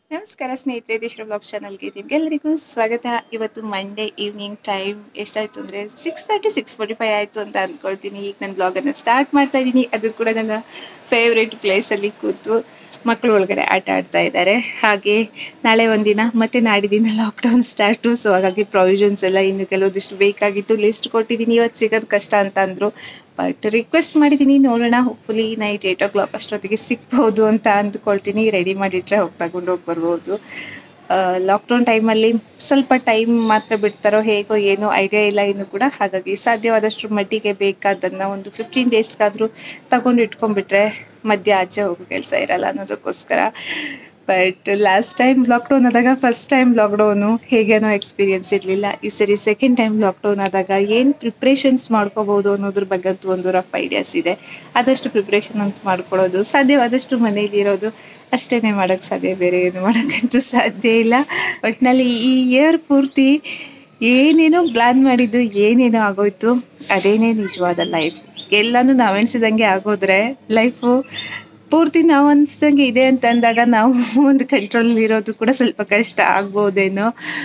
ನಮಸ್ಕಾರ ಸ್ನೇಹಿತರೆ ದೇಶ್ರ ಬ್ಲಾಗ್ ಚಾನಲ್ಗೆ ನಿಮ್ಗೆಲ್ಲರಿಗೂ ಸ್ವಾಗತ ಇವತ್ತು ಮಂಡೇ ಈವ್ನಿಂಗ್ ಟೈಮ್ ಎಷ್ಟಾಯ್ತು ಅಂದರೆ six thirty six forty five ಆಯಿತು ಅಂತ ಅಂದ್ಕೊಳ್ತೀನಿ ಈಗ ನನ್ನ ಬ್ಲಾಗನ್ನು ಸ್ಟಾರ್ಟ್ ಮಾಡ್ತಾ ಇದ್ದೀನಿ ಅದು ಕೂಡ ನನ್ನ ಫೇವ್ರೆಟ್ ಪ್ಲೇಸಲ್ಲಿ ಕೂತು ಮಕ್ಕಳು ಒಳಗಡೆ ಆಟ ಆಡ್ತಾ ಇದ್ದಾರೆ ಹಾಗೆ ನಾಳೆ ಒಂದಿನ ಮತ್ತೆ ನಾಡಿದಿನ ಲಾಕ್ಡೌನ್ ಸ್ಟಾರ್ಟು ಸೊ ಹಾಗಾಗಿ ಪ್ರಾವಿಷನ್ಸ್ ಎಲ್ಲ ಇನ್ನು ಕೆಲವೊಂದಿಷ್ಟು ಬೇಕಾಗಿತ್ತು ಲಿಸ್ಟ್ ಕೊಟ್ಟಿದ್ದೀನಿ ಇವತ್ತು ಸಿಗೋದು ಕಷ್ಟ ಅಂತ ಅಂದರು ಬಟ್ ರಿಕ್ವೆಸ್ಟ್ ಮಾಡಿದ್ದೀನಿ ನೋಡೋಣ hopefully night eight o'clock ಅಷ್ಟೊತ್ತಿಗೆ ಸಿಗ್ಬೋದು ಅಂತ ಅಂದ್ಕೊಳ್ತೀನಿ ರೆಡಿ ಮಾಡಿಟ್ರೆ ಹೋಗಿ ತಗೊಂಡು ಹೋಗಿ ಬರ್ಬೋದು ಲಾಕ್ಡೌನ್ ಟೈಮಲ್ಲಿ ಸ್ವಲ್ಪ ಟೈಮ್ ಮಾತ್ರ ಬಿಡ್ತಾರೋ ಹೇಗೋ ಏನೋ ಐಡಿಯಾ ಇಲ್ಲ ಇನ್ನು ಕೂಡ ಹಾಗಾಗಿ ಸಾಧ್ಯವಾದಷ್ಟು ಮಟ್ಟಿಗೆ ಬೇಕಾದನ್ನು ಒಂದು ಫಿಫ್ಟೀನ್ ಡೇಸ್ಗಾದರೂ ತಗೊಂಡು ಇಟ್ಕೊಂಡ್ಬಿಟ್ರೆ ಮಧ್ಯ ಆಚೆ ಹೋಗೋ ಕೆಲಸ ಇರಲ್ಲ ಅನ್ನೋದಕ್ಕೋಸ್ಕರ ಬಟ್ ಲಾಸ್ಟ್ ಟೈಮ್ ಲಾಕ್ಡೌನ್ ಆದಾಗ ಫಸ್ಟ್ ಟೈಮ್ ಲಾಕ್ಡೌನು ಹೇಗೇನೋ ಎಕ್ಸ್ಪೀರಿಯನ್ಸ್ ಇರಲಿಲ್ಲ ಈ ಸರಿ ಸೆಕೆಂಡ್ ಟೈಮ್ ಲಾಕ್ಡೌನ್ ಆದಾಗ ಏನು ಪ್ರಿಪ್ರೇಷನ್ಸ್ ಮಾಡ್ಕೋಬೋದು ಅನ್ನೋದ್ರ ಬಗ್ಗೆ ಅಂತೂ ಒಂದು ರಫ್ ಐಡಿಯಾಸ್ ಇದೆ ಆದಷ್ಟು ಪ್ರಿಪ್ರೇಷನ್ ಅಂತ ಮಾಡ್ಕೊಳ್ಳೋದು ಸಾಧ್ಯವಾದಷ್ಟು ಮನೇಲಿ ಇರೋದು ಅಷ್ಟೇ ಮಾಡೋಕ್ಕೆ ಸಾಧ್ಯ ಬೇರೆ ಏನು ಮಾಡೋಕ್ಕಂತೂ ಸಾಧ್ಯ ಇಲ್ಲ ಒಟ್ಟಿನಲ್ಲಿ ಈ ಇಯರ್ ಪೂರ್ತಿ ಏನೇನೋ ಪ್ಲ್ಯಾನ್ ಮಾಡಿದ್ದು ಏನೇನೋ ಆಗೋಯ್ತು ಅದೇನೇ ನಿಜವಾದ ಲೈಫ್ ಎಲ್ಲನೂ ನಾವು ಎಣಿಸಿದಂಗೆ ಆಗೋದ್ರೆ ಲೈಫು ಪೂರ್ತಿ ನಾವು ಅನ್ಸ್ದಂಗೆ ಇದೆ ಅಂತ ಅಂದಾಗ ನಾವು ಒಂದು ಕಂಟ್ರೋಲ್ ಇರೋದು ಕೂಡ ಸ್ವಲ್ಪ ಕಷ್ಟ ಆಗ್ಬೋದೇನೋ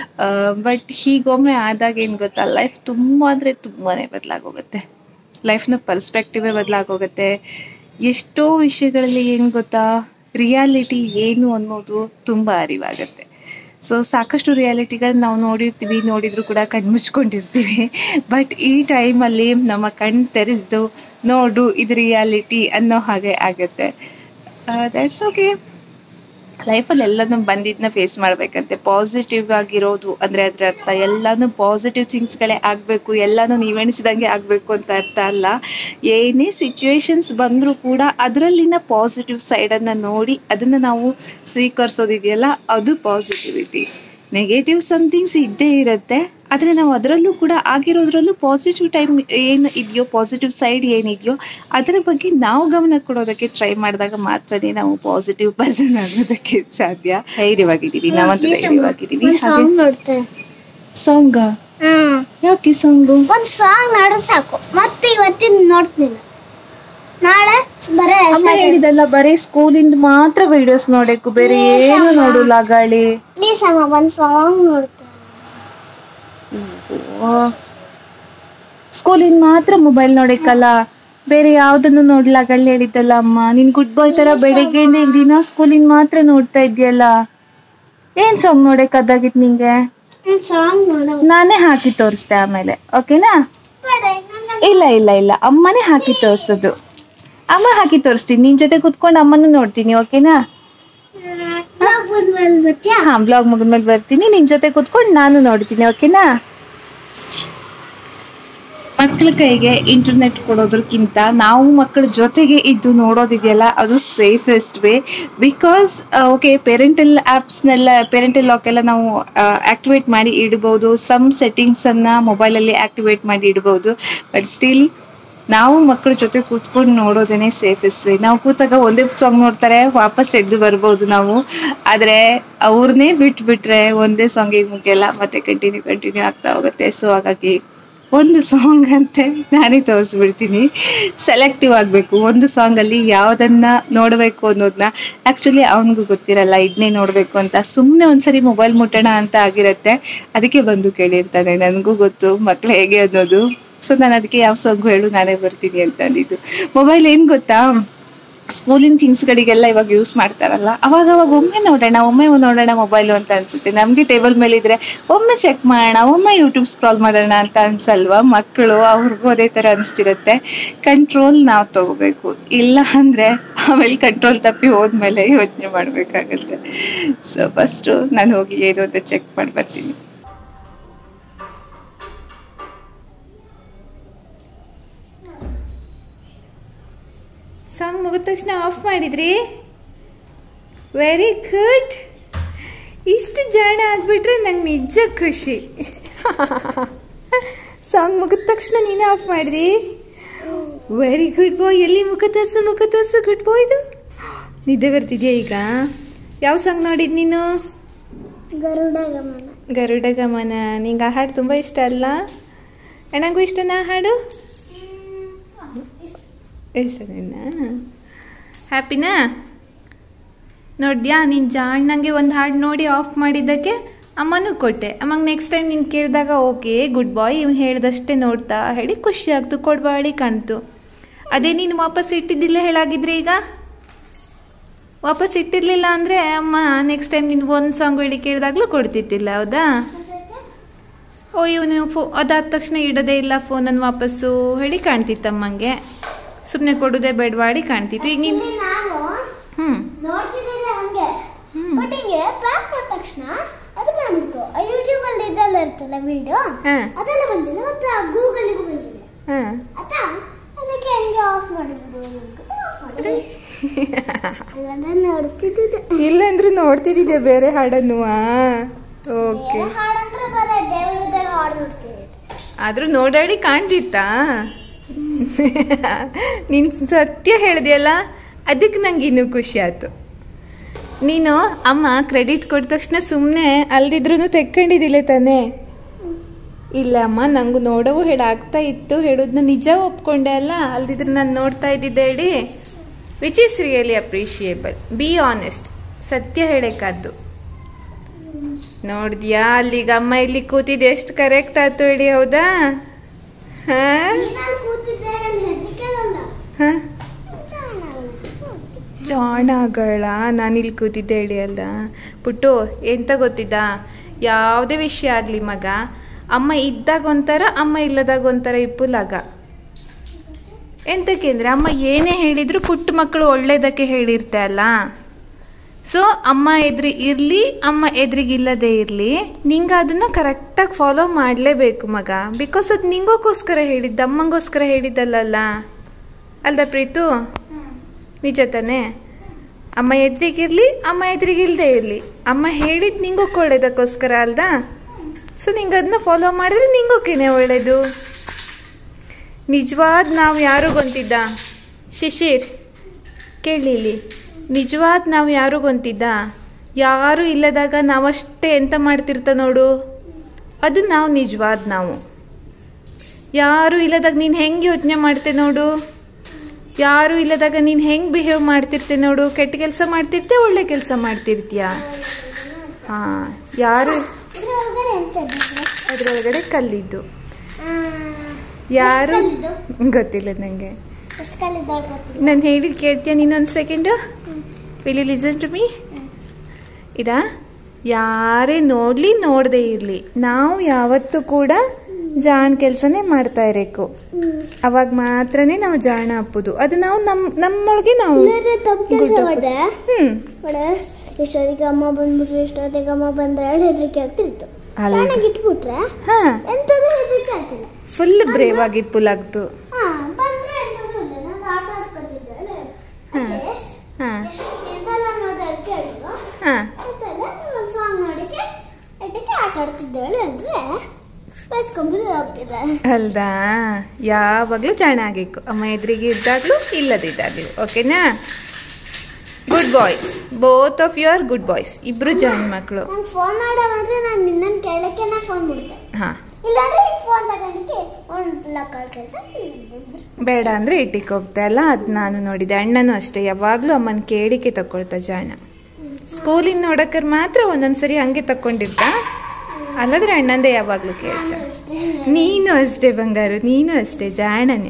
ಬಟ್ ಹೀಗೊಮ್ಮೆ ಆದಾಗ ಏನು ಗೊತ್ತಾ ಲೈಫ್ ತುಂಬ ಅಂದರೆ ತುಂಬಾ ಬದಲಾಗೋಗುತ್ತೆ ಲೈಫ್ನ ಪರ್ಸ್ಪೆಕ್ಟಿವೇ ಬದಲಾಗೋಗುತ್ತೆ ಎಷ್ಟೋ ವಿಷಯಗಳಲ್ಲಿ ಏನು ಗೊತ್ತಾ ರಿಯಾಲಿಟಿ ಏನು ಅನ್ನೋದು ತುಂಬ ಅರಿವಾಗುತ್ತೆ ಸೊ ಸಾಕಷ್ಟು ರಿಯಾಲಿಟಿಗಳನ್ನ ನಾವು ನೋಡಿರ್ತೀವಿ ನೋಡಿದ್ರು ಕೂಡ ಕಣ್ಮುಚ್ಕೊಂಡಿರ್ತೀವಿ ಬಟ್ ಈ ಟೈಮಲ್ಲಿ ನಮ್ಮ ಕಣ್ಣು ತೆರೆದು ನೋಡು ಇದು ರಿಯಾಲಿಟಿ ಅನ್ನೋ ಹಾಗೆ ಆಗುತ್ತೆ ದ್ಯಾಟ್ಸ್ ಓಕೆ ಲೈಫಲ್ಲಿ ಎಲ್ಲನೂ ಬಂದಿದ್ದನ್ನ ಫೇಸ್ ಮಾಡಬೇಕಂತೆ ಪಾಸಿಟಿವ್ ಆಗಿರೋದು ಅಂದರೆ ಅದರ ಅರ್ಥ ಎಲ್ಲನೂ ಪಾಸಿಟಿವ್ ಥಿಂಗ್ಸ್ಗಳೇ ಆಗಬೇಕು ಎಲ್ಲನೂ ನೀವೆಣಿಸಿದಂಗೆ ಆಗಬೇಕು ಅಂತ ಅರ್ಥ ಅಲ್ಲ ಏನೇ ಸಿಚುವೇಶನ್ಸ್ ಬಂದರೂ ಕೂಡ ಅದರಲ್ಲಿನ ಪಾಸಿಟಿವ್ ಸೈಡನ್ನು ನೋಡಿ ಅದನ್ನು ನಾವು ಸ್ವೀಕರಿಸೋದಿದೆಯಲ್ಲ ಅದು ಪಾಸಿಟಿವಿಟಿ ನೆಗೆಟಿವ್ ಸಮಥಿಂಗ್ಸ್ ಇದ್ದೇ ಇರುತ್ತೆ ಆದರೆ ನಾವು ಅದರಲ್ಲೂ ಕೂಡ ಆಗಿರೋದ್ರಲ್ಲೂ ಪಾಸಿಟಿವ್ ಟೈಮ್ ಏನು ಇದೆಯೋ ಪಾಸಿಟಿವ್ ಸೈಡ್ ಏನಿದೆಯೋ ಅದರ ಬಗ್ಗೆ ನಾವು ಗಮನ ಕೊಡೋದಕ್ಕೆ ಟ್ರೈ ಮಾಡಿದಾಗ ಮಾತ್ರನೇ ನಾವು ಪಾಸಿಟಿವ್ ಪರ್ಸನ್ ಆಗೋದಕ್ಕೆ ಸಾಧ್ಯ ಧೈರ್ಯವಾಗಿದ್ದೀವಿ ನಾವಂತೂ ಧೈರ್ಯವಾಗಿದ್ದೀವಿ ಒಂದ್ ಸಾಂಗ್ ನೋಡ್ತೆ ಸಾಂಗ ಹ್ಮ್ ಯಾಕೆ ಸಾಂಗು ಒಂದ್ ಸಾಂಗ್ ನೋಡು ಸಾಕು ಮತ್ತೆ ಇವತ್ತಿನ ನೋಡ್ತೀನಿ ನಾಳೆ ಬರೇ ಅಮ್ಮ ಹೇಳಿದಲ್ಲ ಬರೀ ಸ್ಕೂಲಿಂದ ಮಾತ್ರ ವಿಡಿಯೋಸ್ ನೋಡಬೇಕು ಬೇರೆ ಏನು ನೋಡಲ್ಲ ಗಾಳಿ ಪ್ಲೀಸ್ ಅಮ್ಮ ಒಂದ್ ಸಾಂಗ್ ನೋಡ್ತೆ ಸ್ಕೂಲಿಂದ ಮಾತ್ರ ಮೊಬೈಲ್ ನೋಡಕ್ಕಲ್ಲ ಬೇರೆ ಯಾವ್ದನ್ನು ನೋಡ್ಲಾ ಗಾಳಿ ಹೇಳಿದ್ದಲ್ಲ ಅಮ್ಮ ನೀನ್ ಗುಡ್ ಬಾಯ್ ತರ ಬೆಳಗ್ಗೆಯಿಂದ ಈಗ ದಿನ ಸ್ಕೂಲಿಂದ ಮಾತ್ರ ನೋಡ್ತಾ ಇದೆಯಲ್ಲ ಏನ್ ಸಾಂಗ್ ನೋಡಕ್ಕಾಗಿತ್ತು ನಿಂಗೆ ಒಂದ್ ಸಾಂಗ್ ನೋಡು ನಾನೇ ಹಾಕಿ ತೋರಿಸ್ತೆ ಆಮೇಲೆ ಓಕೆನಾ ಇಲ್ಲ ಇಲ್ಲ ಇಲ್ಲ ಅಮ್ಮನೇ ಹಾಕಿ ತೋರಿಸೋದು ಅಮ್ಮ ಹಾಕಿ ತೋರಿಸ್ತೀನಿ ನಿನ್ ಜೊತೆ ಕುತ್ಕೊಂಡು ಅಮ್ಮನೂ ನೋಡ್ತೀನಿ ಓಕೆನಾ ಬಂದ್ಮೇಲೆ ಬತ್ತೀಯಾ ಹಾ ಬ್ಲಾಗ್ ಮುಗಿದ್ಮೇಲೆ ಬರ್ತೀನಿ ನಿನ್ ಜೊತೆ ಕುತ್ಕೊಂಡು ನಾನು ನೋಡ್ತೀನಿ ಓಕೆನಾ ಮಕ್ಕಳ ಕೈಗೆ ಇಂಟರ್ನೆಟ್ ಕೊಡೋದಕ್ಕಿಂತ ನಾವು ಮಕ್ಕಳ ಜೊತೆಗೆ ಇದ್ದು ನೋಡೋದಿದೆಯಲ್ಲ ಅದು safest way because okay parental ಆ್ಯಪ್ಸ್ನೆಲ್ಲ ಪೇರೆಂಟಲ್ ಲಾಕ್ ಎಲ್ಲ ನಾವು ಆ್ಯಕ್ಟಿವೇಟ್ ಮಾಡಿ ಇಡ್ಬೋದು ಸಮ್ ಸೆಟ್ಟಿಂಗ್ಸನ್ನು ಮೊಬೈಲಲ್ಲಿ ಆ್ಯಕ್ಟಿವೇಟ್ ಮಾಡಿ ಇಡ್ಬೋದು ಬಟ್ ಸ್ಟಿಲ್ ನಾವು ಮಕ್ಕಳ ಜೊತೆ ಕೂತ್ಕೊಂಡು ನೋಡೋದೇನೆ ಸೇಫೆಸ್ಟ್ ವೇ ನಾವು ಕೂತಾಗ ಒಂದೇ ಸಾಂಗ್ ನೋಡ್ತಾರೆ ವಾಪಸ್ ಎದ್ದು ಬರ್ಬೋದು ನಾವು ಆದರೆ ಅವ್ರನ್ನೇ ಬಿಟ್ಬಿಟ್ರೆ ಒಂದೇ ಸಾಂಗಿಗೆ ಮುಗಿಯಲ್ಲ ಮತ್ತೆ ಕಂಟಿನ್ಯೂ ಕಂಟಿನ್ಯೂ ಆಗ್ತಾ ಹೋಗುತ್ತೆ ಸೊ ಹಾಗಾಗಿ ಒಂದು ಸಾಂಗ್ ಅಂತೆ ನಾನೇ ತೋರಿಸ್ಬಿಡ್ತೀನಿ ಸೆಲೆಕ್ಟಿವ್ ಆಗಬೇಕು ಒಂದು ಸಾಂಗಲ್ಲಿ ಯಾವುದನ್ನು ನೋಡಬೇಕು ಅನ್ನೋದನ್ನ ಆ್ಯಕ್ಚುಲಿ ಅವನಿಗೂ ಗೊತ್ತಿರಲ್ಲ ಇದನ್ನೇ ನೋಡಬೇಕು ಅಂತ ಸುಮ್ಮನೆ ಒಂದ್ಸರಿ ಮೊಬೈಲ್ ಮುಟ್ಟೋಣ ಅಂತ ಆಗಿರುತ್ತೆ ಅದಕ್ಕೆ ಬಂದು ಕೇಳಿರ್ತಾನೆ ನನಗೂ ಗೊತ್ತು ಮಕ್ಳು ಹೇಗೆ ಅನ್ನೋದು ಸೊ ನಾನು ಅದಕ್ಕೆ ಯಾವ ಸಾಂಗ್ ಹೇಳು ನಾನೇ ಬರ್ತೀನಿ ಅಂತ ಅಂದಿದ್ದು ಮೊಬೈಲ್ ಏನು ಗೊತ್ತಾ ಸ್ಕೂಲಿನ ಥಿಂಗ್ಸ್ಗಳಿಗೆಲ್ಲ ಇವಾಗ ಯೂಸ್ ಮಾಡ್ತಾರಲ್ಲ ಅವಾಗ ಅವಾಗ ಒಮ್ಮೆ ನೋಡೋಣ ಒಮ್ಮೆ ನೋಡೋಣ ಮೊಬೈಲು ಅಂತ ಅನ್ಸುತ್ತೆ ನಮಗೆ ಟೇಬಲ್ ಮೇಲೆ ಇದ್ರೆ ಒಮ್ಮೆ ಚೆಕ್ ಮಾಡೋಣ ಒಮ್ಮೆ ಯೂಟ್ಯೂಬ್ ಸ್ಕ್ರಾಲ್ ಮಾಡೋಣ ಅಂತ ಅನ್ಸಲ್ವಾ ಮಕ್ಕಳು ಅವ್ರಿಗೂ ಅದೇ ಥರ ಅನಿಸ್ತಿರುತ್ತೆ ಕಂಟ್ರೋಲ್ ನಾವು ತಗೋಬೇಕು ಇಲ್ಲ ಅಂದರೆ ಆಮೇಲೆ ಕಂಟ್ರೋಲ್ ತಪ್ಪಿ ಹೋದ್ಮೇಲೆ ಯೋಚನೆ ಮಾಡಬೇಕಾಗತ್ತೆ ಸೊ ಫಸ್ಟು ನಾನು ಹೋಗಿ ಏನು ಅಂತ ಚೆಕ್ ಮಾಡಿ ಬರ್ತೀನಿ ಸಾಂಗ್ ಮುಗಿದ ತಕ್ಷಣ ಆಫ್ ಮಾಡಿದ್ರಿ ವೆರಿ ಗುಡ್ ಇಷ್ಟು ಜಾಣ ಆಗ್ಬಿಟ್ರೆ ನಂಗೆ ನಿಜ ಖುಷಿ ಸಾಂಗ್ ಮುಗಿದ ತಕ್ಷಣ ನೀನೇ ಆಫ್ ಮಾಡಿದಿ ವೆರಿ ಗುಡ್ ಬಾಯ್ ಎಲ್ಲಿ ಮುಖ ತೋರ್ಸು ಮುಖ ತೋರ್ಸು ಗುಡ್ ಬಾಯ್ದು ನಿದ್ದೆ ಬರ್ತಿದ್ಯಾ ಈಗ ಯಾವ ಸಾಂಗ್ ನೋಡಿದ್ ನೀನು ಗರುಡ ಗಮನ ಗರುಡ ಗಮನ ನಿಂಗೆ ಆ ಹಾಡು ತುಂಬ ಇಷ್ಟ ಅಲ್ಲ ನನಗೂ ಇಷ್ಟನಾ ಆ ಹಾಡು ಇಷ್ಟನೇನಾ ಹ್ಯಾಪಿನಾ ನೋಡಿದ್ಯಾ ನೀನು ಜಾಣ್ಣಂಗೆ ಒಂದು ಹಾಡು ನೋಡಿ ಆಫ್ ಮಾಡಿದ್ದಕ್ಕೆ ಅಮ್ಮನೂ ಕೊಟ್ಟೆ ಅಮ್ಮಂಗೆ ನೆಕ್ಸ್ಟ್ ಟೈಮ್ ನೀನು ಕೇಳಿದಾಗ ಓಕೆ ಗುಡ್ ಬಾಯ್ ಇವ್ನು ಹೇಳ್ದಷ್ಟೇ ನೋಡ್ತಾ ಹೇಳಿ ಖುಷಿ ಆಗ್ತು ಕೊಡ್ಬಾಳಿ ಕಾಣ್ತು ಅದೇ ನೀನು ವಾಪಸ್ ಇಟ್ಟಿದ್ದಿಲ್ಲ ಹೇಳಾಗಿದ್ರೆ ಈಗ ವಾಪಸ್ ಇಟ್ಟಿರಲಿಲ್ಲ ಅಂದರೆ ಅಮ್ಮ ನೆಕ್ಸ್ಟ್ ಟೈಮ್ ನೀನು ಒಂದು ಸಾಂಗ್ ಹೇಳಿ ಕೇಳಿದಾಗಲೂ ಕೊಡ್ತಿದ್ದಿಲ್ಲ ಹೌದಾ ಓ ಇವನು ಫೋ ಅದಾದ ತಕ್ಷಣ ಇಡೋದೇ ಇಲ್ಲ ಫೋನನ್ನು ವಾಪಸ್ಸು ಹೇಳಿ ಕಾಣ್ತಿತ್ತು ಅಮ್ಮಂಗೆ ಸುಮ್ಮನೆ ಕೊಡೋದೇ ಬೇಡವಾಡಿ ಕಾಣ್ತಿತ್ತು ಈಗ ನೀನು ಇಲ್ಲಿ ನಾನು ಹ್ಞೂ ನೋಡ್ತಿದ್ದೆ ಹಂಗೆ ಹ್ಮ್. ಬಟ್ ಹಿಂಗೆ ಪ್ಯಾಕ್ ಮಾಡಿದ ತಕ್ಷಣ ಅದು ಬಂದ್ಬಿಡ್ತು ಯೂಟ್ಯೂಬ್ ಅಲ್ಲಿ ಇದೆಲ್ಲ ಇರ್ತಲ್ಲ ವಿಡಿಯೋ ಹಾ. ಅದೆಲ್ಲ ಬಂದಿದೆ ಮತ್ತೆ ಗೂಗಲ್ಗೂ ಬಂದಿದೆ ಹಾಂ ಆಯ್ತಾ ಅದಕ್ಕೆ ಹಂಗೆ ಆಫ್ ಮಾಡಿಬಿಡು ಅಂದ್ಬಿಟ್ಟು ಆಫ್ ಮಾಡಿದೆ ಅಲ್ಲಂದ್ರೆ ನೋಡ್ತಿದ್ದೆ ಇಲ್ಲಂದ್ರೂ ನೋಡ್ತಿದ್ದಿದ್ದೆ ಬೇರೆ ಹಾಡನ್ನು ಓಕೆ ಬೇರೆ ಹಾಡಂದ್ರೆ ಬರೀ ದೇವರದೇ ಹಾಡು ನೋಡ್ತಿದ್ದೆ ಆದರೂ ನೋಡಾಡಿ ಕಾಣ್ತಿತ್ತಾ ನೀನು ಸತ್ಯ ಹೇಳಿದೆಯಲ್ಲ ಅದಕ್ಕೆ ನಂಗೆ ಇನ್ನೂ ಖುಷಿ ಆಯ್ತು ನೀನು ಅಮ್ಮ ಕ್ರೆಡಿಟ್ ಕೊಟ್ಟ ತಕ್ಷಣ ಸುಮ್ಮನೆ ಅಲ್ದಿದ್ರೂ ತೆಕ್ಕೊಂಡಿದ್ದಿಲ್ಲ ತಾನೇ ಇಲ್ಲ ಅಮ್ಮ ನಂಗೂ ನೋಡವು ಹೇಳಾಗ್ತಾ ಇತ್ತು ಹೇಳೋದನ್ನ ನಿಜ ಒಪ್ಕೊಂಡೆ ಅಲ್ಲ ಅಲ್ದಿದ್ರೆ ನಾನು ನೋಡ್ತಾ ಇದ್ದಿದ್ದೆ ಹೇಳಿ which is really appreciable be honest ಸತ್ಯ ಹೇಳಕ್ಕಾದ್ದು ನೋಡಿದ್ಯಾ ಅಲ್ಲಿಗ ಅಮ್ಮ ಇಲ್ಲಿ ಕೂತಿದ್ದು ಎಷ್ಟು ಕರೆಕ್ಟ್ ಆಯ್ತು ಹೇಳಿ ಹೌದಾ ಹಾ ನೀನಲ್ಲಿ ಕೂತಿದ್ದೆ ಅಲ್ಲಿ ಹೆದರಿಕೆ ಅಲ್ಲ ಹಾ ಜಾಣಗಳ ನಾನಿಲ್ಲಿ ಕೂತಿದ್ದೆ ಹೇಳಿ ಅಲ್ಲ ಪುಟ್ಟು ಎಂತ ಗೊತ್ತಿದ್ದ ಯಾವುದೇ ವಿಷಯ ಆಗಲಿ ಮಗ ಅಮ್ಮ ಇದ್ದಾಗ ಒಂಥರ ಅಮ್ಮ ಇಲ್ಲದಾಗ ಒಂಥರ ಇಪ್ಪುಲಾಗ ಎಂತಕ್ಕೆ ಅಂದರೆ ಅಮ್ಮ ಏನೇ ಹೇಳಿದ್ರು ಪುಟ್ಟ ಮಕ್ಕಳು ಒಳ್ಳೇದಕ್ಕೆ ಹೇಳಿರ್ತೆ ಅಲ್ಲ ಸೊ ಅಮ್ಮ ಎದುರಿ ಇರಲಿ ಅಮ್ಮ ಎದುರಿಗಿಲ್ಲದೆ ಇರಲಿ ನಿಂಗೆ ಅದನ್ನು ಕರೆಕ್ಟಾಗಿ ಫಾಲೋ ಮಾಡಲೇಬೇಕು ಮಗ ಬಿಕಾಸ್ ಅದು ನಿಂಗೋಕ್ಕೋಸ್ಕರ ಹೇಳಿದ್ದ ಅಮ್ಮಂಗೋಸ್ಕರ ಹೇಳಿದ್ದಲ್ಲ ಅಲ್ದ ಪ್ರೀತು ನಿಜ ತಾನೇ ಅಮ್ಮ ಎದುರಿಗಿರ್ಲಿ ಅಮ್ಮ ಎದುರಿಗಿಲ್ದೇ ಇರಲಿ ಅಮ್ಮ ಹೇಳಿದ್ದು ನಿಂಗೋಕೆ ಒಳ್ಳೇದಕ್ಕೋಸ್ಕರ ಅಲ್ದಾ ಸೊ ನಿಂಗೆ ಅದನ್ನ ಫಾಲೋ ಮಾಡಿದ್ರೆ ನಿಂಗೋಕೇನೆ ಒಳ್ಳೇದು ನಿಜವಾದ ನಾವು ಯಾರು ಗೊಂತಿದ್ದ ಶಿಶಿರ್ ಕೇಳಿ ಇಲ್ಲಿ ನಿಜವಾದ ನಾವು ಯಾರು ಗೊಂತಿದ್ದ ಯಾರು ಇಲ್ಲದಾಗ ನಾವಷ್ಟೇ ಎಂತ ಮಾಡ್ತಿರ್ತ ನೋಡು ಅದು ನಾವು ನಿಜವಾದ ನಾವು ಯಾರು ಇಲ್ಲದಾಗ ನೀನು ಹೆಂಗೆ ಯೋಚನೆ ಮಾಡ್ತೆ ನೋಡು ಯಾರು ಇಲ್ಲದಾಗ ನೀನು ಹೆಂಗೆ ಬಿಹೇವ್ ಮಾಡ್ತಿರ್ತೆ ನೋಡು ಕೆಟ್ಟ ಕೆಲಸ ಮಾಡ್ತಿರ್ತೆ ಒಳ್ಳೆ ಕೆಲಸ ಮಾಡ್ತಿರ್ತೀಯ ಹಾಂ ಯಾರು ಇದ್ರ ಒಳಗಡೆ ಎಂತ ಇದೆ? ಅದರೊಳಗಡೆ ಕಲ್ಲಿದ್ದು ಆ, ಯಾರು ಎಷ್ಟು ಕಲ್ಲಿದ್ದು? ಗೊತ್ತಿಲ್ಲ ನನಗೆ ಎಷ್ಟು ಕಲ್ಲಿದ್ದು ಗೊತ್ತಿಲ್ಲ ನಾನು ಹೇಳಿದ್ ಕೇಳ್ತೀಯ ನೀನೊಂದು second will you listen to me ಇದಾ ಯಾರೇ ನೋಡಲಿ ನೋಡದೇ ಇರಲಿ ನಾವು ಯಾವತ್ತೂ ಕೂಡ ಜಾಣ ಕೆಲಸನೇ ಮಾಡ್ತಾ ಇರಬೇಕು ಅವಾಗ ಮಾತ್ರನೇ ನಾವು ಜಾಣ ಅಪ್ಪುದು ಅದು ನಾವು ನಮ್ಮ ನಮ್ಮೊಳಗೆ ನಾವು ಇಲ್ಲಾಂದ್ರೆ ತಪ್ಪು ಕೆಲಸ ಗುಡ್ಡ ಮಾಡ್ದೆ ಹ್ಞೂ ನೋಡ ಎಷ್ಟೊತ್ತಿಗೆ ಅಮ್ಮ ಬಂದ್ಬಿಟ್ರೆ ಎಷ್ಟೊತ್ತಿಗೆ ಅಮ್ಮ ಬಂದ್ರೆ ಹೆದರಿಕೆ ಆಗ್ತಿರ್ತು ಅಲ್ದು. ಚೆನ್ನಾಗಿ ಇಟ್ಬಿಟ್ರೆ ಹಾಂ ಎಂತದು ಹೆದರಿಕೆ ಆಗ್ತಿಲ್ಲ ಫುಲ್ ಬ್ರೇವ್ ಆಗಿದ್ದು ಪುಲಾಗ್ತು ಹಾ ಬಂದ್ರೆ ಎಂತದು ಇಲ್ಲ ನಂಗೆ ಆಟ ಆಡ್ಕೊತಿದ್ದೆ ಹಾ. ಎಷ್ಟು ಹಾಂ ಎಂತೆಲ್ಲ ನೋಡಿದ್ರೆ ಕೇಳಿದ್ರು ಹಾಂ ಮತ್ತೆಲ್ಲ ಒಂದು ಸಾಂಗ್ ನೋಡಿಕೆ ಎಟ್ಟಕ್ಕೆ ಆಟ ಆಡ್ತಿದ್ದಾಳೆ ಅಂದ್ರೆ ಬಸ್ಕೊಂಬಿದ್ದು ಹೋಗ್ತಿದ್ದೆ ಅಲ್ದಾ ಯಾವಾಗಲೂ ಜಾಣ ಆಗಬೇಕು ಅಮ್ಮ ಎದುರಿಗೆ ಇದ್ದಾಗಲೂ ಇಲ್ಲದಿದ್ದಾಗಲೂ ಓಕೆನಾ good boys both of you are good boys ಇಬ್ರು ಜಾಣ ಮಕ್ಕಳು ನಂಗೆ ಫೋನ್ ಮಾಡೋ ಬಂದ್ರೆ ನಾನು ನಿನ್ನನ್ನು ಕೇಳಕ್ಕೆನೆ ಫೋನ್ ಬಿಡ್ತೆ ಹಾಂ ಇಲ್ಲಾಂದ್ರೆ ಈಗ ಫೋನ್ ತಗೊಂಡಿಕ್ಕೆ ಒಂದು ಲಕ್ಕ ಕೇಳ್ತಾ ಬೇಡ ಅಂದರೆ ಇಟ್ಟಿಗೆ ಹೋಗ್ತಾ ಅಲ್ಲ ಅದು ನಾನು ನೋಡಿದೆ ಅಣ್ಣನೂ ಅಷ್ಟೇ ಯಾವಾಗಲೂ ಅಮ್ಮನ ಕೇಳಿಕೆ ತಗೊಳ್ತಾ ಜಾಣ ಸ್ಕೂಲಿಂದ ನೋಡೋಕ್ರೆ ಮಾತ್ರ ಒಂದೊಂದು ಸರಿ ಹಂಗೆ ತಕ್ಕೊಂಡಿರ್ತಾ ಅಲ್ಲದ್ರೆ ಅಣ್ಣಂದೇ ಯಾವಾಗಲೂ ಕೇಳ್ತಾ ನೀನು ಅಷ್ಟೇ ಬಂಗಾರು ನೀನು ಅಷ್ಟೇ ಜಾಣನೆ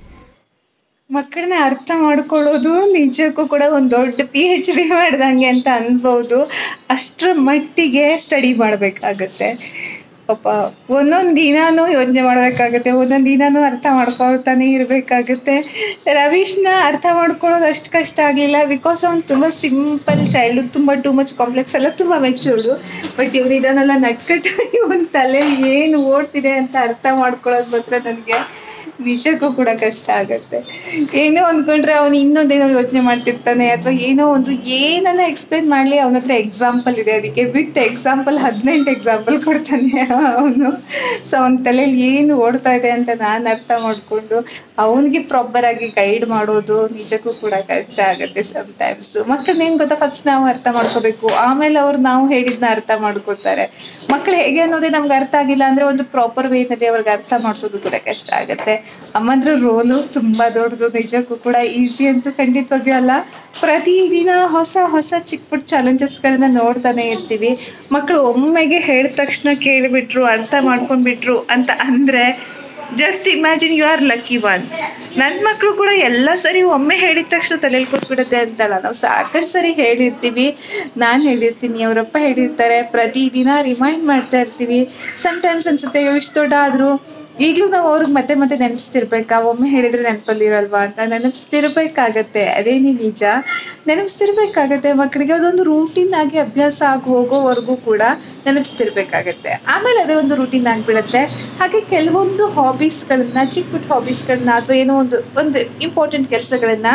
ಮಕ್ಕಳನ್ನ ಅರ್ಥ ಮಾಡ್ಕೊಳ್ಳೋದು ನಿಜಕ್ಕೂ ಕೂಡ ಒಂದು ದೊಡ್ಡ ಪಿ ಎಚ್ ಡಿ ಮಾಡ್ದಂಗೆ ಅಂತ ಅನ್ಬೋದು ಅಷ್ಟರ ಮಟ್ಟಿಗೆ ಸ್ಟಡಿ ಮಾಡಬೇಕಾಗತ್ತೆ ಪಾಪ ಒಂದೊಂದು ದಿನಾನೂ ಯೋಚನೆ ಮಾಡಬೇಕಾಗತ್ತೆ ಒಂದೊಂದು ದಿನಾನೂ ಅರ್ಥ ಮಾಡ್ಕೊಳ್ತಾನೆ ಇರಬೇಕಾಗುತ್ತೆ ರವೀಶ್ನ ಅರ್ಥ ಮಾಡ್ಕೊಳ್ಳೋದು ಅಷ್ಟು ಕಷ್ಟ ಆಗಲಿಲ್ಲ ಬಿಕಾಸ್ ಅವ್ನು ತುಂಬ ಸಿಂಪಲ್ ಚೈಲ್ಡು ತುಂಬ ಟೂ ಮಚ್ ಕಾಂಪ್ಲೆಕ್ಸ್ ಎಲ್ಲ ತುಂಬ ಮೆಚೂರ್ಡು ಬಟ್ ಇವ್ರು ಇದನ್ನೆಲ್ಲ ನಟ್ಕಟ್ಟು ಇವನ್ ತಲೆ ಏನು ಓಡ್ತಿದೆ ಅಂತ ಅರ್ಥ ಮಾಡ್ಕೊಳ್ಳೋದು ಮಾತ್ರ ನನಗೆ ನಿಜಕ್ಕೂ ಕೂಡ ಕಷ್ಟ ಆಗುತ್ತೆ ಏನೋ ಅಂದ್ಕೊಂಡ್ರೆ ಅವನು ಇನ್ನೊಂದೇನೋ ಯೋಚನೆ ಮಾಡ್ತಿರ್ತಾನೆ ಅಥವಾ ಏನೋ ಒಂದು ಏನನ್ನ ಎಕ್ಸ್ಪ್ಲೇನ್ ಮಾಡಲಿ ಅವನ ಹತ್ರ ಎಕ್ಸಾಂಪಲ್ ಇದೆ ಅದಕ್ಕೆ ವಿತ್ ಎಕ್ಸಾಂಪಲ್ ಹದಿನೆಂಟು ಎಕ್ಸಾಂಪಲ್ ಕೊಡ್ತಾನೆ ಅವನು ಸೊ ಅವನ ತಲೆಯಲ್ಲಿ ಏನು ಓಡ್ತಾ ಇದೆ ಅಂತ ನಾನು ಅರ್ಥ ಮಾಡಿಕೊಂಡು ಅವನಿಗೆ ಪ್ರಾಪರಾಗಿ ಗೈಡ್ ಮಾಡೋದು ನಿಜಕ್ಕೂ ಕೂಡ ಕಷ್ಟ ಆಗುತ್ತೆ ಸಮ್ಟೈಮ್ಸು ಮಕ್ಕಳನ್ನ ಏನು ಗೊತ್ತಾ ಫಸ್ಟ್ ನಾವು ಅರ್ಥ ಮಾಡ್ಕೋಬೇಕು ಆಮೇಲೆ ಅವ್ರು ನಾವು ಹೇಳಿದ್ನ ಅರ್ಥ ಮಾಡ್ಕೋತಾರೆ ಮಕ್ಕಳು ಹೇಗೆ ಅನ್ನೋದೇ ನಮ್ಗೆ ಅರ್ಥ ಆಗಿಲ್ಲ ಅಂದರೆ ಒಂದು ಪ್ರಾಪರ್ ವೇನಲ್ಲಿ ಅವ್ರಿಗೆ ಅರ್ಥ ಮಾಡಿಸೋದು ಕೂಡ ಕಷ್ಟ ಆಗುತ್ತೆ ಅಮ್ಮಂದ್ರ ರೋಲು ತುಂಬ ದೊಡ್ಡದು ನಿಜಕ್ಕೂ ಕೂಡ ಈಸಿ ಅಂತೂ ಖಂಡಿತವಾಗಿಯೂ ಅಲ್ಲ ಪ್ರತಿದಿನ ಹೊಸ ಹೊಸ ಚಿಕ್ಕ ಪುಟ್ಟ ಚಾಲೆಂಜಸ್ಗಳನ್ನ ನೋಡ್ತಾನೆ ಇರ್ತೀವಿ ಮಕ್ಕಳು ಒಮ್ಮೆಗೆ ಹೇಳಿದ ತಕ್ಷಣ ಕೇಳಿಬಿಟ್ರು ಅರ್ಥ ಮಾಡ್ಕೊಂಡ್ಬಿಟ್ರು ಅಂತ ಅಂದರೆ just imagine you are lucky one ನನ್ನ ಮಕ್ಕಳು ಕೂಡ ಎಲ್ಲ ಸರಿ ಒಮ್ಮೆ ಹೇಳಿದ ತಕ್ಷಣ ತಲೆಯಲ್ಲಿ ಕೂತ್ಬಿಡುತ್ತೆ ಅಂತಲ್ಲ ನಾವು ಸಾಕಷ್ಟು ಸರಿ ಹೇಳಿರ್ತೀವಿ ನಾನು ಹೇಳಿರ್ತೀನಿ ಅವರಪ್ಪ ಹೇಳಿರ್ತಾರೆ ಪ್ರತಿದಿನ ರಿಮೈಂಡ್ ಮಾಡ್ತಾ ಇರ್ತೀವಿ ಸಮ್ಟೈಮ್ಸ್ ಅನ್ಸುತ್ತೆ ಅಯ್ಯೋ ಇಷ್ಟು ದೊಡ್ಡ ಆದರೂ ಈಗಲೂ ನಾವು ಅವ್ರಿಗೆ ಮತ್ತೆ ಮತ್ತೆ ನೆನಪಿಸ್ತಿರ್ಬೇಕಾ ಒಮ್ಮೆ ಹೇಳಿದ್ರೆ ನೆನಪಲ್ಲಿರಲ್ವಾ ಅಂತ ನೆನಪಿಸ್ತಿರ್ಬೇಕಾಗತ್ತೆ ಅದೇನೇ ನಿಜ ನೆನಪಿಸ್ತಿರ್ಬೇಕಾಗತ್ತೆ ಮಕ್ಕಳಿಗೆ ಅದೊಂದು ರೂಟೀನ್ ಆಗಿ ಅಭ್ಯಾಸ ಆಗಿ ಹೋಗೋವರೆಗೂ ಕೂಡ ನೆನಪಿಸ್ತಿರ್ಬೇಕಾಗತ್ತೆ ಆಮೇಲೆ ಅದೇ ಒಂದು ರೂಟೀನ್ ಆಗಿಬಿಡುತ್ತೆ ಹಾಗೆ ಕೆಲವೊಂದು ಹಾಬೀಸ್ಗಳನ್ನ ಚಿಕ್ಕ ಪುಟ್ಟ ಹಾಬೀಸ್ಗಳನ್ನ ಅಥವಾ ಏನೋ ಒಂದು ಒಂದು ಇಂಪಾರ್ಟೆಂಟ್ ಕೆಲಸಗಳನ್ನ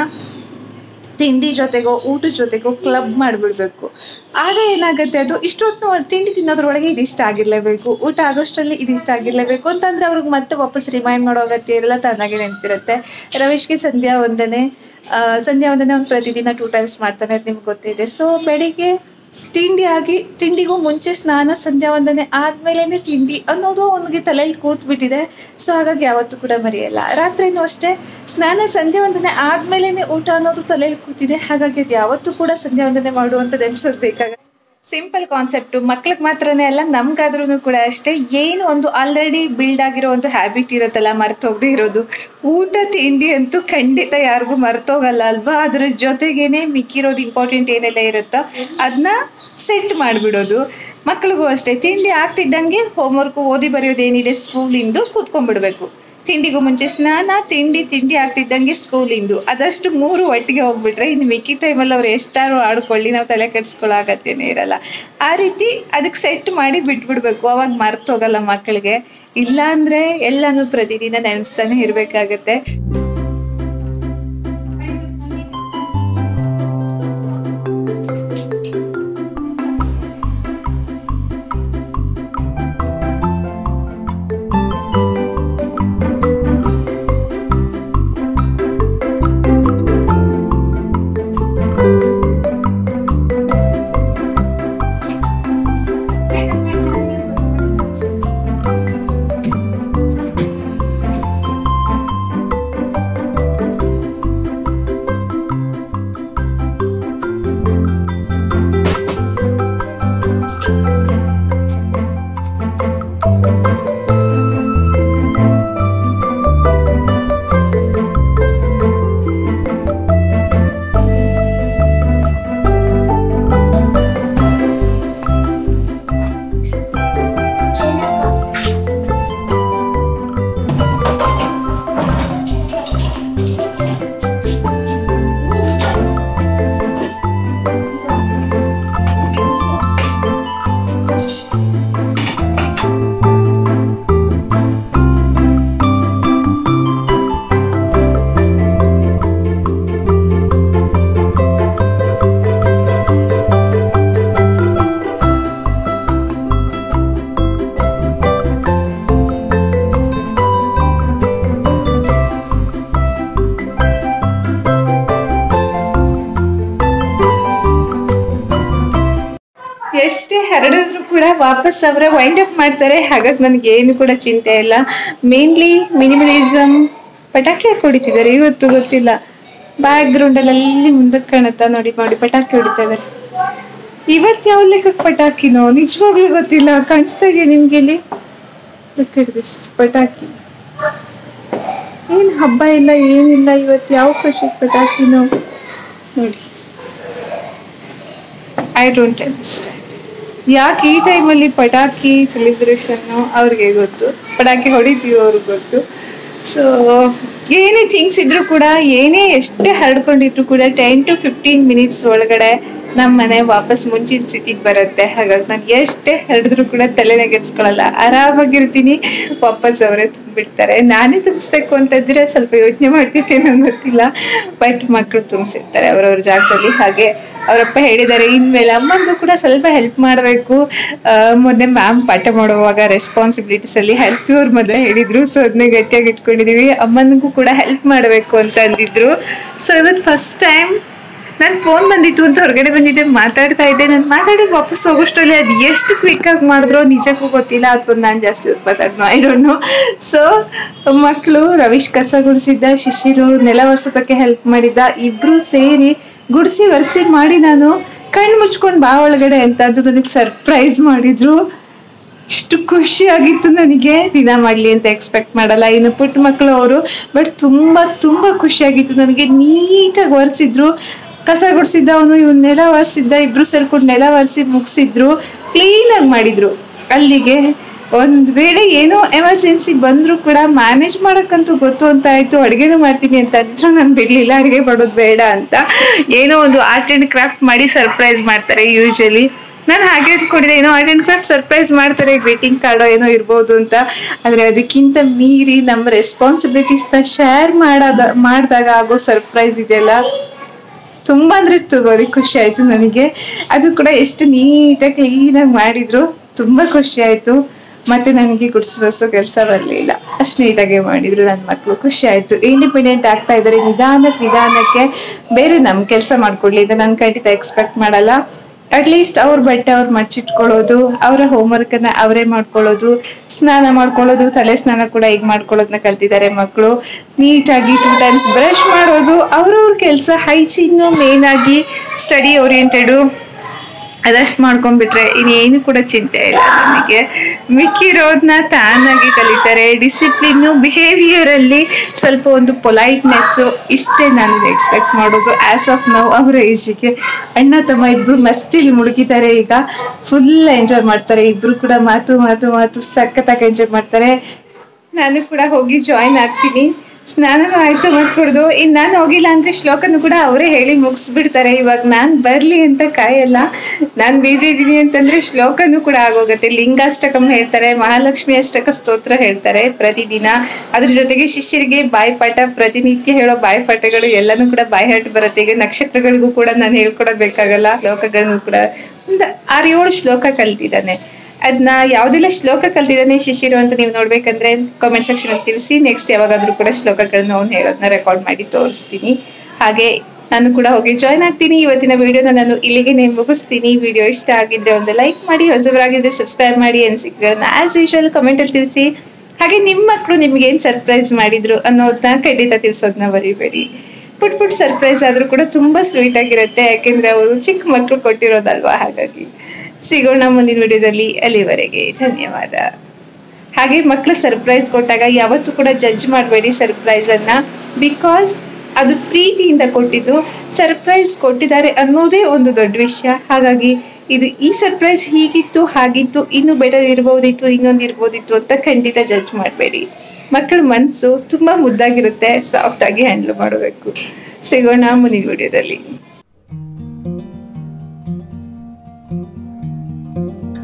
ತಿಂಡಿ ಜೊತೆಗೋ ಊಟದ ಜೊತೆಗೋ ಕ್ಲಬ್ ಮಾಡಿಬಿಡ್ಬೇಕು ಆಗ ಏನಾಗುತ್ತೆ ಅದು ಇಷ್ಟೊತ್ತು ತಿಂಡಿ ತಿನ್ನೋದ್ರೊಳಗೆ ಇದಿಷ್ಟ ಆಗಿರಲೇಬೇಕು ಊಟ ಆಗೋಷ್ಟರಲ್ಲಿ ಇದಿಷ್ಟ ಆಗಿರಲೇಬೇಕು ಅಂತಂದರೆ ಅವ್ರಿಗೆ ಮತ್ತೆ ವಾಪಸ್ ರಿಮೈಂಡ್ ಮಾಡೋ ಅಗತ್ಯ ಎಲ್ಲ ತಾನಾಗೆ ನೆನಪಿರುತ್ತೆ ರಮೇಶ್ಗೆ ಸಂಧ್ಯಾ ವಂದನೆ ಆ, ಸಂಧ್ಯಾ ವಂದನೆ ಅವ್ನು ಪ್ರತಿದಿನ ಟೂ ಟೈಮ್ಸ್ ಮಾಡ್ತಾನೆ ಅದು ನಿಮ್ಗೆ ಗೊತ್ತಿದೆ ಸೊ ಬೆಳಿಗ್ಗೆ ತಿಂಡಿ ಆಗಿ ತಿಂಡಿಗೂ ಮುಂಚೆ ಸ್ನಾನ ಸಂಧ್ಯಾ ವಂದನೆ ಆದ್ಮೇಲೆ ತಿಂಡಿ ಅನ್ನೋದು ಅವನಿಗೆ ತಲೆಯಲ್ಲಿ ಕೂತ್ಬಿಟ್ಟಿದೆ ಸೊ ಹಾಗಾಗಿ ಯಾವತ್ತೂ ಕೂಡ ಮರೆಯಲ್ಲ ರಾತ್ರಿನೂ ಅಷ್ಟೇ ಸ್ನಾನ ಸಂಧ್ಯಾ ವಂದನೆ ಆದ್ಮೇಲೆ ಊಟ ಅನ್ನೋದು ತಲೆಯಲ್ಲಿ ಕೂತಿದೆ ಹಾಗಾಗಿ ಅದು ಯಾವತ್ತೂ ಕೂಡ ಸಂಧ್ಯಾ ವಂದನೆ ಮಾಡುವಂಥದ್ದು ನೆನ್ಸೋದು ಬೇಕಾಗುತ್ತೆ ಸಿಂಪಲ್ ಕಾನ್ಸೆಪ್ಟು ಮಕ್ಳಿಗೆ ಮಾತ್ರನೇ ಅಲ್ಲ ನಮ್ಗಾದ್ರೂ ಕೂಡ ಅಷ್ಟೇ ಏನು ಒಂದು ಆಲ್ರೆಡಿ ಬಿಲ್ಡ್ ಆಗಿರೋ ಒಂದು ಹ್ಯಾಬಿಟ್ ಇರುತ್ತಲ್ಲ ಮರ್ತೋಗದೆ ಇರೋದು ಊಟ ತಿಂಡಿ ಅಂತೂ ಖಂಡಿತ ಯಾರಿಗೂ ಮರ್ತೋಗಲ್ಲ ಅಲ್ವಾ ಅದ್ರ ಜೊತೆಗೇನೆ ಮಿಕ್ಕಿರೋದು ಇಂಪಾರ್ಟೆಂಟ್ ಏನೆಲ್ಲ ಇರುತ್ತೋ ಅದನ್ನ ಸೆಟ್ ಮಾಡಿಬಿಡೋದು ಮಕ್ಳಿಗೂ ಅಷ್ಟೇ ತಿಂಡಿ ಆಗ್ತಿದ್ದಂಗೆ ಹೋಮ್ವರ್ಕು ಓದಿ ಬರೆಯೋದೇನಿದೆ ಸ್ಕೂಲಿಂದು ಕೂತ್ಕೊಂಡ್ಬಿಡ್ಬೇಕು ತಿಂಡಿಗೂ ಮುಂಚೆ ಸ್ನಾನ ತಿಂಡಿ ತಿಂಡಿ ಆಗ್ತಿದ್ದಂಗೆ ಸ್ಕೂಲಿಂದು ಅದಷ್ಟು ಮೂರು ಒಟ್ಟಿಗೆ ಹೋಗ್ಬಿಟ್ರೆ ಇನ್ನು ಮಿಕ್ಕಿ ಟೈಮಲ್ಲಿ ಅವ್ರು ಎಷ್ಟಾರು ಆಡ್ಕೊಳ್ಳಿ ನಾವು ತಲೆ ಕೆಡಿಸ್ಕೊಳ್ಳೋ ಅಗತ್ಯನೇ ಇರಲ್ಲ ಆ ರೀತಿ ಅದಕ್ಕೆ ಸೆಟ್ ಮಾಡಿ ಬಿಟ್ಬಿಡ್ಬೇಕು ಅವಾಗ ಮರ್ತೋಗಲ್ಲ ಮಕ್ಕಳಿಗೆ ಇಲ್ಲ ಅಂದರೆ ಎಲ್ಲನೂ ಪ್ರತಿದಿನ ನೆನೆಸ್ತಾನೆ ಇರಬೇಕಾಗತ್ತೆ ಎಷ್ಟೇ ಹರಡಿದ್ರು ಕೂಡ ವಾಪಸ್ ಅವರೇ ವೈಂಡ್ ಅಪ್ ಮಾಡ್ತಾರೆ ಹಾಗಾಗಿ ನನಗೆ ಏನು ಕೂಡ ಚಿಂತೆ ಇಲ್ಲ ಮೇನ್ಲಿ ಮಿನಿಮಲಿಸಮ್ ಪಟಾಕಿ ಹಾಕಿ ಹೊಡಿತಿದ್ದಾರೆ ಇವತ್ತು ಗೊತ್ತಿಲ್ಲ ಬ್ಯಾಕ್ ಗ್ರೌಂಡಲ್ಲಿ ಅಲ್ಲಿ ಮುಂದಕ್ಕೆ ಕಾಣುತ್ತಾ ನೋಡಿ ನೋಡಿ ಪಟಾಕಿ ಹೊಡಿತಾ ಇದ್ದಾರೆ ಇವತ್ತು ಯಾವ ಲೆಕ್ಕಕ್ಕೆ ಪಟಾಕಿನೋ ನಿಜವಾಗ್ಲೂ ಗೊತ್ತಿಲ್ಲ ಕಾಣಿಸ್ತಾ ಇದೆಯಾ ನಿಮ್ಗೆ ಇಲ್ಲಿ Look at this, ಪಟಾಕಿ ಏನು ಹಬ್ಬ ಇಲ್ಲ ಏನಿಲ್ಲ ಇವತ್ತು ಯಾವ ಖುಷಿ ಪಟಾಕಿನೋ ನೋಡಿ ಐ ಡೋಂಟ್ ಅಂಡರ್ಸ್ಟ್ಯಾಂಡ್ ಯಾಕೆ ಈ ಟೈಮಲ್ಲಿ ಪಟಾಕಿ ಸೆಲೆಬ್ರೇಷನ್ನು ಅವ್ರಿಗೆ ಗೊತ್ತು ಪಟಾಕಿ ಹೊಡಿತೀವಿ ಅವ್ರಿಗೆ ಗೊತ್ತು ಸೊ ಏನೇ ಥಿಂಗ್ಸ್ ಇದ್ರೂ ಕೂಡ ಏನೇ ಎಷ್ಟೇ ಹರಡ್ಕೊಂಡಿದ್ರು ಕೂಡ ಟೆನ್ ಟು ಫಿಫ್ಟೀನ್ ಮಿನಿಟ್ಸ್ ಒಳಗಡೆ ನಮ್ಮ ಮನೆ ವಾಪಸ್ ಮುಂಚಿನ ಸ್ಥಿತಿಗೆ ಬರುತ್ತೆ ಹಾಗಾಗಿ ನಾನು ಎಷ್ಟೇ ಹರಡಿದ್ರು ಕೂಡ ತಲೆನೇ ಕೆಡ್ಸ್ಕೊಳಲ್ಲ ಆರಾಮಾಗಿರ್ತೀನಿ ವಾಪಸ್ ಅವರೇ ತುಂಬಿಡ್ತಾರೆ ನಾನೇ ತುಂಬಿಸ್ಬೇಕು ಅಂತಂದ್ರೆ ಸ್ವಲ್ಪ ಯೋಚನೆ ಮಾಡ್ತಿದ್ದೆ ನಂಗೆ ಗೊತ್ತಿಲ್ಲ ಬಟ್ ಮಕ್ಕಳು ತುಂಬಿಸಿರ್ತಾರೆ ಅವ್ರವ್ರ ಜಾಗದಲ್ಲಿ ಹಾಗೆ ಅವರಪ್ಪ ಹೇಳಿದ್ದಾರೆ ಇನ್ಮೇಲೆ ಅಮ್ಮಂದು ಕೂಡ ಸ್ವಲ್ಪ ಹೆಲ್ಪ್ ಮಾಡಬೇಕು ಮೊನ್ನೆ ಮ್ಯಾಮ್ ಪಾಠ ಮಾಡುವಾಗ ರೆಸ್ಪಾನ್ಸಿಬಿಲಿಟೀಸ್ ಅಲ್ಲಿ ಹೆಲ್ಪ್ ಇವ್ರ ಮೊದಲೇ ಹೇಳಿದ್ರು ಸೊ ಅದನ್ನೇ ಗಟ್ಟಿಯಾಗಿ ಇಟ್ಕೊಂಡಿದೀವಿ ಅಮ್ಮನಿಗೂ ಕೂಡ ಹೆಲ್ಪ್ ಮಾಡಬೇಕು ಅಂತ ಅಂದಿದ್ರು ಸೊ ಇವತ್ತು ಫಸ್ಟ್ ಟೈಮ್ ನನ್ನ ಫೋನ್ ಬಂದಿತ್ತು ಅಂತ ಹೊರಗಡೆ ಬಂದಿದ್ದೆ ಮಾತಾಡ್ತಾ ಇದ್ದೆ ನಾನು ಮಾತಾಡಿ ವಾಪಸ್ ಹೋಗೋಷ್ಟರಲ್ಲಿ ಅದು ಎಷ್ಟು ಕ್ವಿಕ್ ಆಗಿ ಮಾಡಿದ್ರು ನಿಜಕ್ಕೂ ಗೊತ್ತಿಲ್ಲ ಅಥವಾ ನಾನು ಜಾಸ್ತಿ ಹೊತ್ತು ಮಾತಾಡ್ನು ಐ ಡೋಂಟ್ ನೋ ಸೊ ಮಕ್ಕಳು ರವೀಶ್ ಕಸ ಗುಡಿಸಿದ್ದ ಶಿಶಿರು ನೆಲ ಒರೆಸೋದಕ್ಕೆ ಹೆಲ್ಪ್ ಮಾಡಿದ್ದ ಇಬ್ರು ಸೇರಿ ಗುಡಿಸಿ ಒರೆಸಿ ಮಾಡಿ ನಾನು ಕಣ್ಣು ಮುಚ್ಕೊಂಡು ಬಾ ಒಳಗಡೆ ಅಂತ ಅದು ನನಗೆ ಸರ್ಪ್ರೈಸ್ ಮಾಡಿದ್ರು ಇಷ್ಟು ಖುಷಿ ಆಗಿತ್ತು ನನಗೆ ದಿನ ಮಾಡಲಿ ಅಂತ ಎಕ್ಸ್ಪೆಕ್ಟ್ ಮಾಡಲ್ಲ ಇನ್ನು ಪುಟ್ಟ ಮಕ್ಕಳು ಅವರು ಬಟ್ ತುಂಬ ತುಂಬ ಖುಷಿಯಾಗಿತ್ತು ನನಗೆ ನೀಟಾಗಿ ಒರೆಸಿದ್ರು ಕಸ ಗುಡಿಸಿದ್ದ ಅವನು ಇವನು ನೆಲ ಒರೆಸಿದ್ದ ಇಬ್ರು ಸೇರ್ಕೊಂಡು ನೆಲ ಒರೆಸಿ ಮುಗಿಸಿದ್ರು ಕ್ಲೀನಾಗಿ ಮಾಡಿದ್ರು ಅಲ್ಲಿಗೆ ಒಂದು ವೇಳೆ ಏನೋ ಎಮರ್ಜೆನ್ಸಿ ಬಂದರೂ ಕೂಡ ಮ್ಯಾನೇಜ್ ಮಾಡೋಕ್ಕಂತೂ ಗೊತ್ತು ಅಂತ ಆಯಿತು ಅಡುಗೆನೂ ಮಾಡ್ತೀನಿ ಅಂತ ಅಂದ್ರು ನಾನು ಬಿಡಲಿಲ್ಲ ಅಡುಗೆ ಮಾಡೋದು ಬೇಡ ಅಂತ ಏನೋ ಒಂದು ಆರ್ಟ್ ಆ್ಯಂಡ್ ಕ್ರಾಫ್ಟ್ ಮಾಡಿ ಸರ್ಪ್ರೈಸ್ ಮಾಡ್ತಾರೆ ಯೂಶಲಿ ನಾನು ಹಾಗೆ ಅಂದ್ಕೊಂಡಿದ್ದೆ ಏನೋ ಆರ್ಟ್ ಆ್ಯಂಡ್ ಕ್ರಾಫ್ಟ್ ಸರ್ಪ್ರೈಸ್ ಮಾಡ್ತಾರೆ ಗ್ರೀಟಿಂಗ್ ಕಾರ್ಡೋ ಏನೋ ಇರ್ಬೋದು ಅಂತ ಆದರೆ ಅದಕ್ಕಿಂತ ಮೀರಿ ನಮ್ಮ ರೆಸ್ಪಾನ್ಸಿಬಿಲಿಟೀಸ್ನ ಶೇರ್ ಮಾಡೋದ ಮಾಡಿದಾಗ ಆಗೋ ಸರ್ಪ್ರೈಸ್ ಇದೆಯಲ್ಲ ತುಂಬ ಅಂದರೆ ತಗೋರಿ ಖುಷಿ ಆಯಿತು ನನಗೆ ಅದು ಕೂಡ ಎಷ್ಟು ನೀಟಾಗಿ ಕ್ಲೀನಾಗಿ ಮಾಡಿದ್ರು ತುಂಬ ಖುಷಿ ಆಯಿತು ಮತ್ತೆ ನನಗೆ ಗುಡಿಸ್ಬಸೋ ಕೆಲಸ ಬರಲಿಲ್ಲ ಅಷ್ಟು ನೀಟಾಗೆ ಮಾಡಿದ್ರು ನನ್ನ ಮಕ್ಕಳು ಖುಷಿ ಆಯಿತು ಇಂಡಿಪೆಂಡೆಂಟ್ ಆಗ್ತಾ ಇದ್ದಾರೆ ನಿಧಾನಕ್ಕೆ ನಿಧಾನಕ್ಕೆ ಬೇರೆ ನಮ್ಮ ಕೆಲಸ ಮಾಡ್ಕೊಡ್ಲಿ ಅಂತ ನಾನು ಖಂಡಿತ ಎಕ್ಸ್ಪೆಕ್ಟ್ ಮಾಡಲ್ಲ ಅಟ್ಲೀಸ್ಟ್ ಅವ್ರ ಬಟ್ಟೆ ಅವ್ರು ಮಡ್ಚಿಟ್ಕೊಳ್ಳೋದು ಅವರ ಹೋಮ್ವರ್ಕನ್ನು ಅವರೇ ಮಾಡ್ಕೊಳ್ಳೋದು ಸ್ನಾನ ಮಾಡ್ಕೊಳ್ಳೋದು ತಲೆ ಸ್ನಾನ ಕೂಡ ಈಗ ಮಾಡ್ಕೊಳ್ಳೋದನ್ನ ಕಲ್ತಿದ್ದಾರೆ ಮಕ್ಕಳು ನೀಟಾಗಿ ಟೂ ಟೈಮ್ಸ್ ಬ್ರಷ್ ಮಾಡೋದು ಅವ್ರವ್ರ ಕೆಲಸ ಹೈಜೀನು ಮೇನ್ ಆಗಿ ಸ್ಟಡಿ ಓರಿಯೆಂಟೆಡು ಅದಷ್ಟು ಮಾಡ್ಕೊಂಡ್ಬಿಟ್ರೆ ಇನ್ನೇನು ಕೂಡ ಚಿಂತೆ ಇಲ್ಲ ನನಗೆ ಮಿಕ್ಕಿರೋದನ್ನ ತಾನಾಗಿ ಕಲಿತಾರೆ ಡಿಸಿಪ್ಲಿನ್ನು ಬಿಹೇವಿಯರಲ್ಲಿ ಸ್ವಲ್ಪ ಒಂದು ಪೊಲೈಟ್ನೆಸ್ಸು ಇಷ್ಟೇ ನಾನು ಎಕ್ಸ್ಪೆಕ್ಟ್ ಮಾಡೋದು ಆ್ಯಸ್ ಆಫ್ ನೌ ಅವರ ಏಜಿಗೆ ಅಣ್ಣ ತಮ್ಮ ಇಬ್ಬರು ಮಸ್ತಿಲಿ ಮುಳುಗಿದ್ದಾರೆ ಈಗ ಫುಲ್ ಎಂಜಾಯ್ ಮಾಡ್ತಾರೆ ಇಬ್ಬರು ಕೂಡ ಮಾತು ಮಾತು ಮಾತು ಸಖತ್ತಾಗಿ ಎಂಜಾಯ್ ಮಾಡ್ತಾರೆ ನಾನು ಕೂಡ ಹೋಗಿ ಜಾಯಿನ್ ಆಗ್ತೀನಿ ಸ್ನಾನನೂ ಆಯ್ತು ಮಾಡ್ಕೊಡ್ದು ಇನ್ನು ನಾನು ಹೋಗಿಲ್ಲ ಅಂದರೆ ಶ್ಲೋಕನು ಕೂಡ ಅವರೇ ಹೇಳಿ ಮುಗಿಸ್ಬಿಡ್ತಾರೆ ಇವಾಗ ನಾನು ಬರಲಿ ಅಂತ ಕಾಯಲ್ಲ ನಾನು ಬಿಜಿ ಇದ್ದೀನಿ ಅಂತಂದರೆ ಶ್ಲೋಕನೂ ಕೂಡ ಆಗೋಗುತ್ತೆ ಲಿಂಗಾಷ್ಟಕಂ ಹೇಳ್ತಾರೆ ಮಹಾಲಕ್ಷ್ಮಿ ಅಷ್ಟಕ ಸ್ತೋತ್ರ ಹೇಳ್ತಾರೆ ಪ್ರತಿದಿನ ಅದ್ರ ಜೊತೆಗೆ ಶಿಷ್ಯರಿಗೆ ಬಾಯ್ಪಾಠ ಪ್ರತಿನಿತ್ಯ ಹೇಳೋ ಬಾಯ್ಪಾಠಗಳು ಎಲ್ಲನೂ ಕೂಡ ಬಾಯ್ ಹಾಟ್ ಬರುತ್ತೆ ಈಗ ನಕ್ಷತ್ರಗಳಿಗೂ ಕೂಡ ನಾನು ಹೇಳ್ಕೊಡಬೇಕಾಗಲ್ಲ ಶ್ಲೋಕಗಳನ್ನು ಕೂಡ ಒಂದು ಆರು ಏಳು ಶ್ಲೋಕ ಕಲ್ತಿದ್ದಾನೆ ಅದನ್ನ ಯಾವುದೆಲ್ಲ ಶ್ಲೋಕ ಕಲ್ತಿದ್ದಾನೆ ಶಿಶಿರು ಅಂತ ನೀವು ನೋಡ್ಬೇಕಂದ್ರೆ ಕಾಮೆಂಟ್ ಸೆಕ್ಷನ್ ಅಲ್ಲಿ ತಿಳಿಸಿ ನೆಕ್ಸ್ಟ್ ಯಾವಾಗಾದ್ರೂ ಕೂಡ ಶ್ಲೋಕಗಳನ್ನ ಅವ್ನು ಹೇಳೋದನ್ನ ರೆಕಾರ್ಡ್ ಮಾಡಿ ತೋರಿಸ್ತೀನಿ ಹಾಗೆ ನಾನು ಕೂಡ ಹೋಗಿ ಜಾಯ್ನ್ ಆಗ್ತೀನಿ ಇವತ್ತಿನ ವಿಡಿಯೋನ ನಾನು ಇಲ್ಲಿಗೆ ಮುಗಿಸ್ತೀನಿ ವಿಡಿಯೋ ಇಷ್ಟ ಆಗಿದ್ರೆ ಒಂದು ಲೈಕ್ ಮಾಡಿ ಹೊಸಬರಾಗಿದ್ರೆ ಸಬ್ಸ್ಕ್ರೈಬ್ ಮಾಡಿ ಅನಿಸಿಕೆಗಳನ್ನ ಆಸ್ ಯೂಶುವಲ್ ಕಮೆಂಟಲ್ಲಿ ತಿಳಿಸಿ ಹಾಗೆ ನಿಮ್ಮ ಮಕ್ಕಳು ನಿಮ್ಗೆ ಏನು ಸರ್ಪ್ರೈಸ್ ಮಾಡಿದ್ರು ಅನ್ನೋದನ್ನ ಖಂಡಿತ ತಿಳಿಸೋದನ್ನ ಬರಿಬೇಡಿ ಪುಟ್ ಪುಟ್ ಸರ್ಪ್ರೈಸ್ ಆದರೂ ಕೂಡ ತುಂಬ ಸ್ವೀಟ್ ಆಗಿರುತ್ತೆ ಯಾಕೆಂದ್ರೆ ಅವರು ಚಿಕ್ಕ ಮಕ್ಕಳು ಕೊಟ್ಟಿರೋದಲ್ವಾ ಹಾಗಾಗಿ ಸಿಗೋಣ ಮುಂದಿನ ವಿಡಿಯೋದಲ್ಲಿ ಅಲ್ಲಿವರೆಗೆ ಧನ್ಯವಾದ ಹಾಗೆ ಮಕ್ಕಳು ಸರ್ಪ್ರೈಸ್ ಕೊಟ್ಟಾಗ ಯಾವತ್ತೂ ಕೂಡ ಜಡ್ಜ್ ಮಾಡಬೇಡಿ ಸರ್ಪ್ರೈಸನ್ನು ಬಿಕಾಸ್ ಅದು ಪ್ರೀತಿಯಿಂದ ಕೊಟ್ಟಿದ್ದು ಸರ್ಪ್ರೈಸ್ ಕೊಟ್ಟಿದ್ದಾರೆ ಅನ್ನೋದೇ ಒಂದು ದೊಡ್ಡ ವಿಷಯ ಹಾಗಾಗಿ ಇದು ಈ ಸರ್ಪ್ರೈಸ್ ಹೀಗಿತ್ತು ಹಾಗಿತ್ತು ಇನ್ನೂ ಬೆಟರ್ ಇರ್ಬೋದಿತ್ತು ಇನ್ನೊಂದು ಇರ್ಬೋದಿತ್ತು ಅಂತ ಖಂಡಿತ ಜಡ್ಜ್ ಮಾಡಬೇಡಿ ಮಕ್ಕಳ ಮನಸ್ಸು ತುಂಬ ಮುದ್ದಾಗಿರುತ್ತೆ ಸಾಫ್ಟಾಗಿ ಹ್ಯಾಂಡಲ್ ಮಾಡಬೇಕು ಸಿಗೋಣ ಮುಂದಿನ ವಿಡಿಯೋದಲ್ಲಿ